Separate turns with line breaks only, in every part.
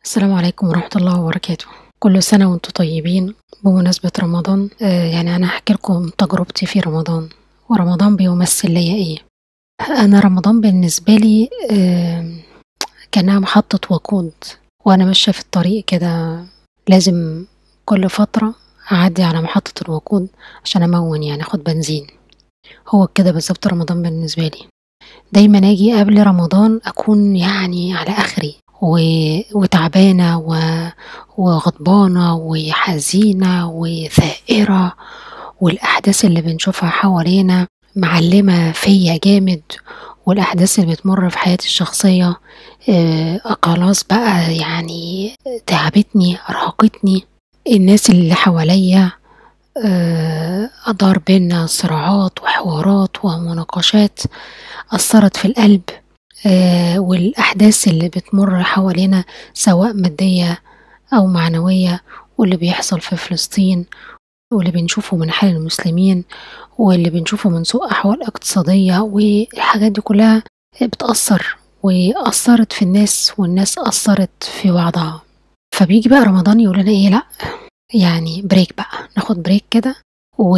السلام عليكم ورحمة الله وبركاته كل سنة وانتم طيبين بمناسبة رمضان آه يعني أنا هحكي لكم تجربتي في رمضان ورمضان بيمثل ليا إيه أنا رمضان بالنسبة لي آه كانها محطة وقود وأنا ماشية في الطريق كده لازم كل فترة أعدي على محطة الوقود عشان أمون يعني أخد بنزين هو كده بالظبط رمضان بالنسبة لي دايما أجي قبل رمضان أكون يعني على آخري و... وتعبانة و... وغضبانة وحزينة وثائرة والأحداث اللي بنشوفها حوالينا معلمة فيا جامد والأحداث اللي بتمر في حياتي الشخصية آه خلاص بقى يعني تعبتني أرهقتني الناس اللي حواليا آه أدار بينا صراعات وحوارات ومناقشات أثرت في القلب آه والأحداث اللي بتمر حوالينا سواء مادية أو معنوية واللي بيحصل في فلسطين واللي بنشوفه من حال المسلمين واللي بنشوفه من سوء أحوال اقتصادية والحاجات دي كلها بتأثر وأثرت في الناس والناس أثرت في بعضها فبيجي بقى رمضان يقول لنا إيه لأ يعني بريك بقى ناخد بريك كده و...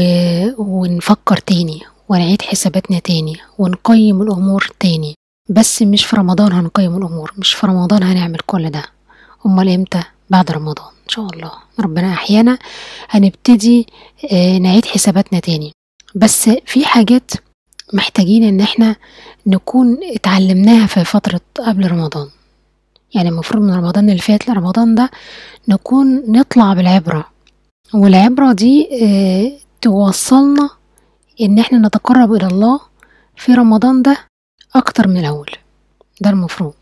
ونفكر تاني ونعيد حساباتنا تاني ونقيم الأمور تاني بس مش في رمضان هنقيم الأمور مش في رمضان هنعمل كل ده أمال إمتى بعد رمضان إن شاء الله ربنا أحيانا هنبتدي آه نعيد حساباتنا تاني بس في حاجات محتاجين إن إحنا نكون اتعلمناها في فترة قبل رمضان يعني المفروض من رمضان اللي فات لرمضان ده نكون نطلع بالعبرة والعبرة دي آه توصلنا إن إحنا نتقرب إلى الله في رمضان ده أكتر من الأول ده المفروض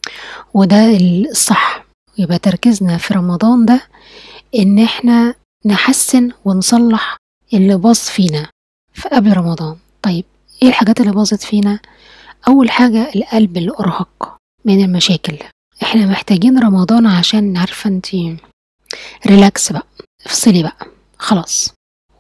وده الصح يبقى تركيزنا في رمضان ده إن إحنا نحسن ونصلح اللي باظ فينا في قبل رمضان طيب إيه الحاجات اللي باظت فينا أول حاجة القلب اللي أرهق من المشاكل إحنا محتاجين رمضان عشان عارفة انتي ريلاكس بقى افصلي بقى خلاص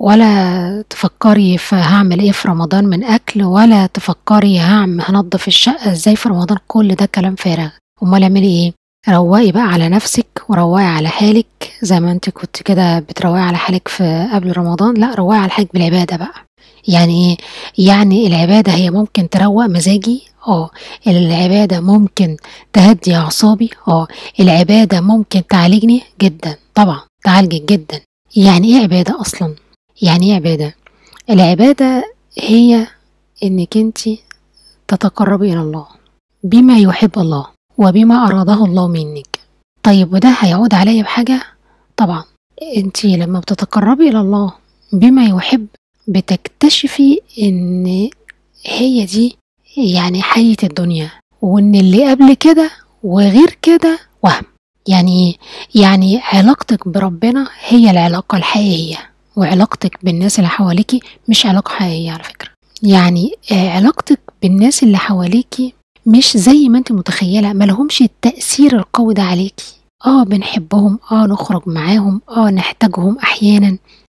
ولا تفكري في هعمل ايه في رمضان من اكل ولا تفكري هعمل هنضف الشقه ازاي في رمضان كل ده كلام فارغ امال اعملي ايه روقي بقى على نفسك وروقي على حالك زي ما انت كنت كده بتروقي على حالك في قبل رمضان لا روقي على حالك بالعباده بقى يعني ايه يعني العباده هي ممكن تروق مزاجي اه العباده ممكن تهدي اعصابي اه العباده ممكن تعالجني جدا طبعا تعالجك جدا يعني ايه عباده اصلا يعني ايه عبادة؟ العبادة هي انك انت تتقربي الى الله بما يحب الله وبما اراده الله منك طيب وده هيعود عليا بحاجة طبعا انت لما بتتقربي الى الله بما يحب بتكتشفي ان هي دي يعني حياة الدنيا وان اللي قبل كده وغير كده وهم يعني يعني علاقتك بربنا هي العلاقة الحقيقية وعلاقتك بالناس اللي حواليكي مش علاقة حقيقية على فكرة يعني علاقتك بالناس اللي حواليكي مش زي ما انت متخيلة ملهمش التأثير القوي ده عليكي اه بنحبهم اه نخرج معاهم اه نحتاجهم احيانا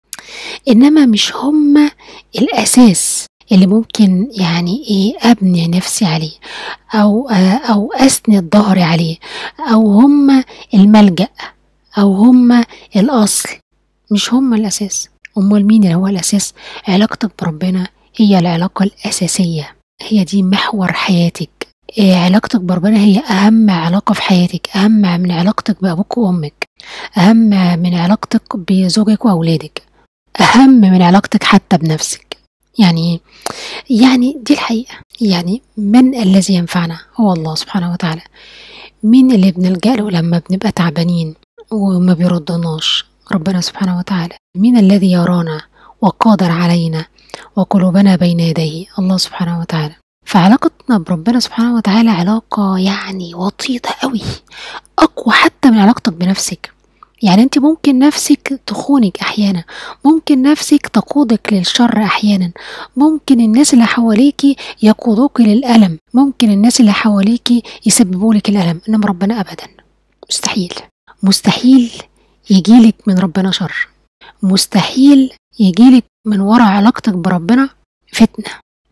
انما مش هما الاساس اللي ممكن يعني ايه ابني نفسي عليه او آه او اسند ظهري عليه او هما الملجأ او هما الاصل مش هما الاساس امال مين اللي هو الاساس علاقتك بربنا هي العلاقه الاساسيه هي دي محور حياتك إيه علاقتك بربنا هي اهم علاقه في حياتك اهم من علاقتك بابوك وامك اهم من علاقتك بزوجك واولادك اهم من علاقتك حتى بنفسك يعني يعني دي الحقيقه يعني من الذي ينفعنا هو الله سبحانه وتعالى مين اللي بنلجأ له لما بنبقى تعبانين وما بيردناش ربنا سبحانه وتعالى مين الذي يرانا وقادر علينا وقلوبنا بين يديه الله سبحانه وتعالى فعلاقتنا بربنا سبحانه وتعالى علاقة يعني وطيدة قوي أقوى حتى من علاقتك بنفسك يعني انت ممكن نفسك تخونك احيانا ممكن نفسك تقودك للشر احيانا ممكن الناس اللي حواليكي يقودوك للألم ممكن الناس اللي حواليكي يسببوا لك الألم انما ربنا ابدا مستحيل مستحيل يجيلك من ربنا شر مستحيل يجيلك من ورا علاقتك بربنا فتنة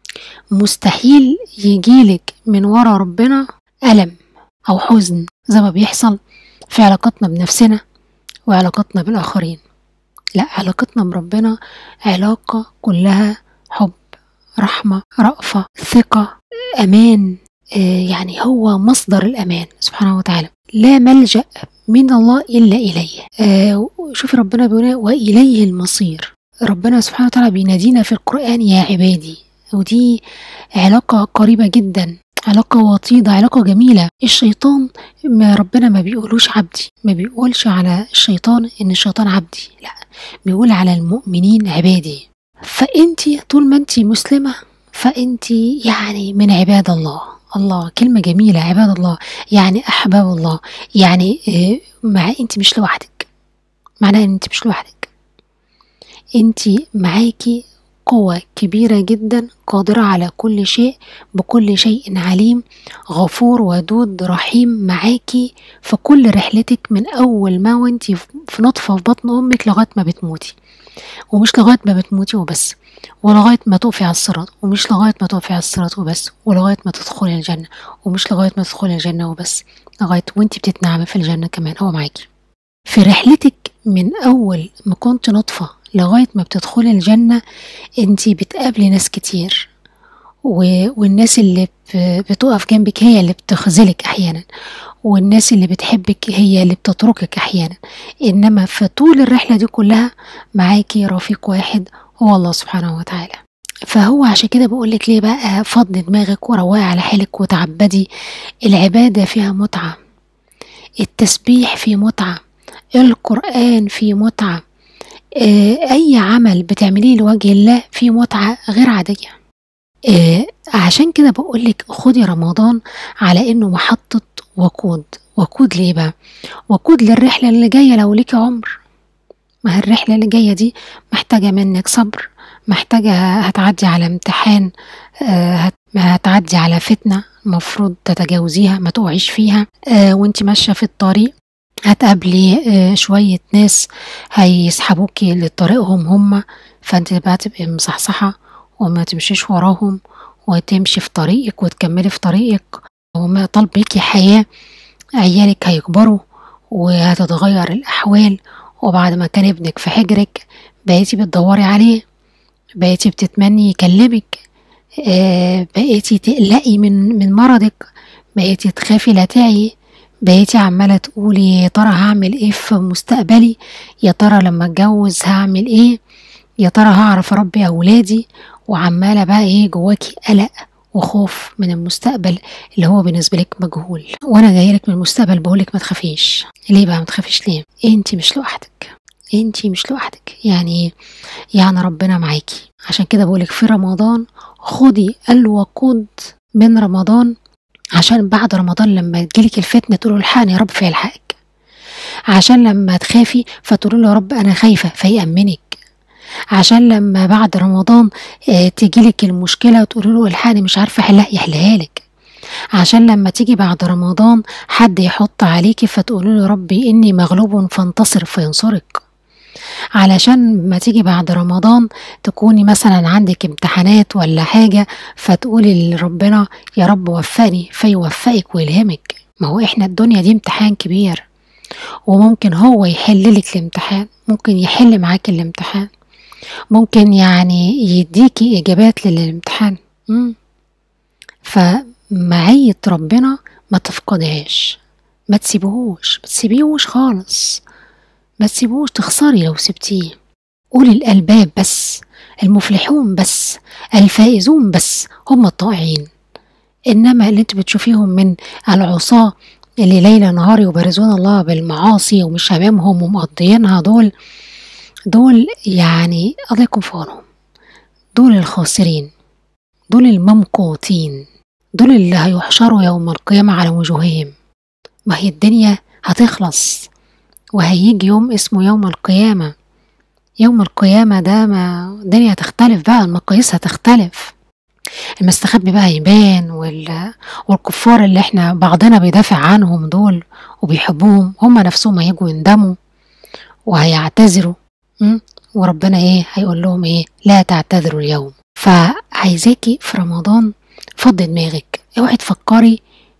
مستحيل يجيلك من ورا ربنا ألم أو حزن زي ما بيحصل في علاقتنا بنفسنا وعلاقتنا بالآخرين لا علاقتنا بربنا علاقة كلها حب رحمة رأفة ثقة أمان آه يعني هو مصدر الأمان سبحانه وتعالى لا ملجأ من الله إلا إليه آه شوف ربنا بيقول وإليه المصير ربنا سبحانه وتعالى بينادينا في القرآن يا عبادي ودي علاقة قريبة جدا علاقة وطيدة علاقة جميلة الشيطان ما ربنا ما بيقولوش عبدي ما بيقولش على الشيطان ان الشيطان عبدي لا بيقول على المؤمنين عبادي فانتي طول ما انتي مسلمة فانتي يعني من عباد الله الله كلمة جميلة عباد الله يعني أحباب الله يعني مع أنت مش لوحدك معناها أن أنت مش لوحدك أنت معاكي قوة كبيرة جدا قادرة على كل شيء بكل شيء عليم غفور ودود رحيم معاكي في كل رحلتك من أول ما وانتي في نطفة في بطن أمك لغاية ما بتموتي ومش لغاية ما بتموتي وبس ولغاية ما تقفي على الصراط ومش لغاية ما تقفي على الصراط وبس ولغاية ما تدخلي الجنة ومش لغاية ما تدخلي الجنة وبس لغاية وانتي بتتنعمي في الجنة كمان هو معاكي في رحلتك من أول ما كنت نطفة لغاية ما بتدخلي الجنة انتي بتقابلي ناس كتير و... والناس اللي بتقف جنبك هي اللي بتخذلك أحيانا والناس اللي بتحبك هي اللي بتتركك أحيانا إنما في طول الرحلة دي كلها معاكي رفيق واحد هو الله سبحانه وتعالى فهو عشان كده بقولك ليه بقى فضي دماغك وروقي على حالك وتعبدي العبادة فيها متعة التسبيح فيه متعة القرآن فيه متعة أي عمل بتعمليه لوجه الله فيه متعة غير عادية عشان كده بقولك خدي رمضان على إنه محطة وقود وقود ليه بقى وقود للرحلة اللي جاية لو ليكي عمر ما هي الرحلة اللي جاية دي محتاجة منك صبر محتاجة هتعدي على امتحان هتعدي على فتنة المفروض تتجاوزيها ما تقعيش فيها وانت ماشية في الطريق هتقابلي شوية ناس هيسحبوكي لطريقهم هما فانت بقى تبقي مصحصحة وما تمشيش وراهم وتمشي في طريقك وتكملي في طريقك وما طالبيكي حياة عيالك هيكبروا وهتتغير الأحوال وبعد ما كان ابنك في حجرك بقيتي بتدوري عليه بقيتي بتتمني يكلمك آه بقيتي تقلقي من من مرضك بقيتي تخافي لا تعي بقيتي عمالة تقولي يا ترى هعمل ايه في مستقبلي يا ترى لما اتجوز هعمل ايه يا ترى هعرف اربي اولادي وعمالة بقى ايه جواكي قلق وخوف من المستقبل اللي هو بالنسبة لك مجهول وانا جايلك من المستقبل بقولك ما تخافيش ليه بقى ما تخافيش ليه انتي مش لوحدك انتي مش لوحدك يعني يعني ربنا معاكي عشان كده بقولك في رمضان خدي الوقود من رمضان عشان بعد رمضان لما تجيلك الفتنة تقولوا الحقني يا رب فيلحقك عشان لما تخافي فتقولوا له يا رب انا خايفة فيأمنك عشان لما بعد رمضان اه تجيلك المشكلة وتقولوا له الحقني مش عارفة احلها يحلها لك عشان لما تيجي بعد رمضان حد يحط عليكي فتقولوا له ربي اني مغلوب فانتصر فينصرك علشان ما تيجي بعد رمضان تكوني مثلا عندك امتحانات ولا حاجة فتقولي لربنا يا رب وفقني فيوفقك ويلهمك ما هو احنا الدنيا دي امتحان كبير وممكن هو يحل لك الامتحان ممكن يحل معاك الامتحان ممكن يعني يديكي اجابات للامتحان مم. فمعية ربنا ما تفقدهاش ما تسيبهوش ما تسيبيهوش خالص ما تسيبوش تخسري لو سبتيه قولي الألباب بس المفلحون بس الفائزون بس هم الطائعين إنما اللي انت بتشوفيهم من العصاة اللي ليل نهار يبارزون الله بالمعاصي ومش همامهم ومقضيينها دول دول يعني الله يكون في عونهم دول الخاسرين دول الممقوتين دول اللي هيحشروا يوم القيامة على وجوههم ما هي الدنيا هتخلص وهيجي يوم اسمه يوم القيامة يوم القيامة ده ما الدنيا هتختلف بقى المقاييس هتختلف المستخبي بقى يبان وال... والكفار اللي احنا بعضنا بيدافع عنهم دول وبيحبوهم هم نفسهم هيجوا يندموا وهيعتذروا م? وربنا ايه هيقول لهم ايه لا تعتذروا اليوم فعايزاكي في رمضان فضي دماغك اوعي تفكري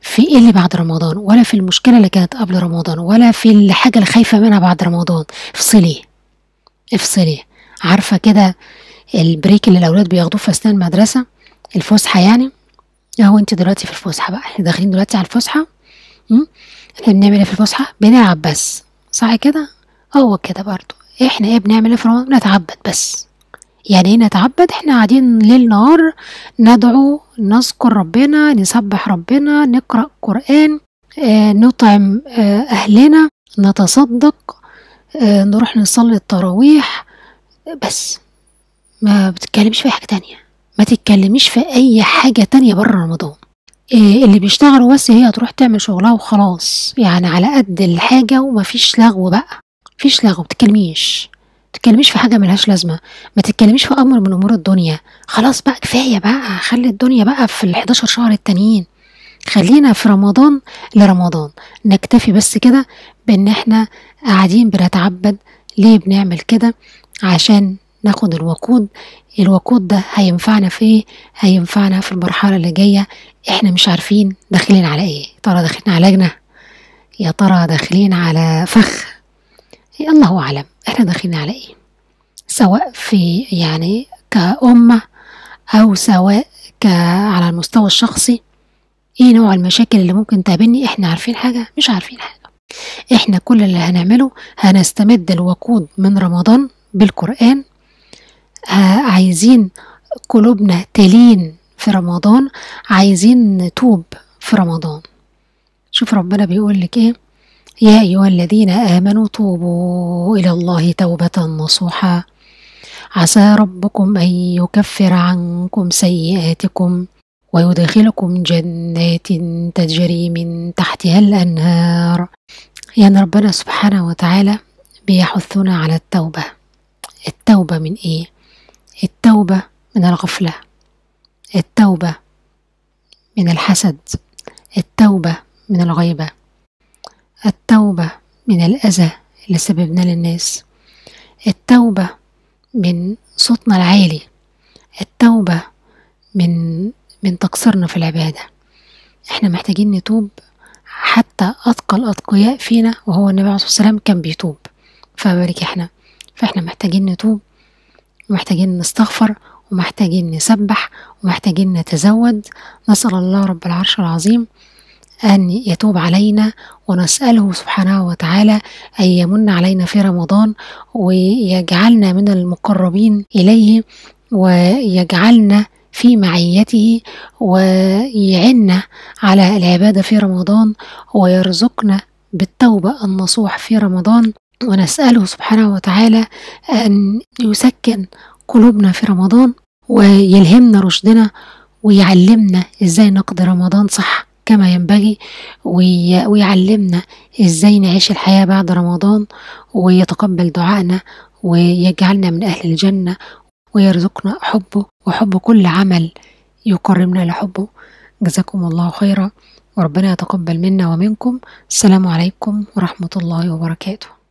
في ايه اللي بعد رمضان ولا في المشكله اللي كانت قبل رمضان ولا في الحاجه اللي خايفه منها بعد رمضان افصلي افصلي عارفه كده البريك اللي الاولاد بياخدوه في اثناء المدرسه الفسحه يعني اهو انت دلوقتي في الفسحه بقى احنا داخلين دلوقتي على الفسحه م? احنا بنعمل ايه في الفسحه بنلعب بس صح كده هو كده برضو احنا ايه بنعمل ايه في رمضان بنتعبد بس يعني ايه نتعبد احنا قاعدين ليل نهار ندعو نذكر ربنا نسبح ربنا نقرأ قرآن آه نطعم آه أهلنا نتصدق آه نروح نصلي التراويح بس ما بتتكلمش في حاجة تانية ما تتكلميش في أي حاجة تانية بره رمضان إيه اللي بيشتغلوا بس هي تروح تعمل شغلها وخلاص يعني على قد الحاجة ومفيش لغو بقى مفيش لغو بتتكلميش تتكلميش في حاجة ملهاش لازمة ما تتكلميش في أمر من أمور الدنيا خلاص بقى كفاية بقى خلي الدنيا بقى في ال 11 شهر التانيين خلينا في رمضان لرمضان نكتفي بس كده بإن احنا قاعدين بنتعبد ليه بنعمل كده عشان ناخد الوقود الوقود ده هينفعنا في ايه هينفعنا في المرحلة اللي جاية احنا مش عارفين داخلين على ايه ترى داخلين على لجنة يا ترى داخلين على فخ الله أعلم احنا داخلين على ايه سواء في يعني كأمة أو سواء ك على المستوى الشخصي ايه نوع المشاكل اللي ممكن تقابلني احنا عارفين حاجة مش عارفين حاجة احنا كل اللي هنعمله هنستمد الوقود من رمضان بالقرآن عايزين قلوبنا تلين في رمضان عايزين نتوب في رمضان شوف ربنا بيقول لك ايه يا أيها الذين آمنوا توبوا إلى الله توبة نصوحا عسى ربكم أن يكفر عنكم سيئاتكم ويدخلكم جنات تجري من تحتها الأنهار يعني ربنا سبحانه وتعالى بيحثنا على التوبة التوبة من إيه؟ التوبة من الغفلة التوبة من الحسد التوبة من الغيبة التوبة من الأذى اللي سببناه للناس التوبة من صوتنا العالي التوبة من من تقصيرنا في العبادة احنا محتاجين نتوب حتى أتقى الأتقياء فينا وهو النبي عليه الصلاة والسلام كان بيتوب فبارك احنا فاحنا محتاجين نتوب ومحتاجين نستغفر ومحتاجين نسبح ومحتاجين نتزود نسأل الله رب العرش العظيم أن يتوب علينا ونسأله سبحانه وتعالى أن يمن علينا في رمضان ويجعلنا من المقربين إليه ويجعلنا في معيته ويعنا على العبادة في رمضان ويرزقنا بالتوبة النصوح في رمضان ونسأله سبحانه وتعالى أن يسكن قلوبنا في رمضان ويلهمنا رشدنا ويعلمنا ازاي نقضي رمضان صح كما ينبغي ويعلمنا ازاي نعيش الحياة بعد رمضان ويتقبل دعائنا ويجعلنا من أهل الجنة ويرزقنا حبه وحب كل عمل يقربنا لحبه جزاكم الله خيرا وربنا يتقبل منا ومنكم السلام عليكم ورحمة الله وبركاته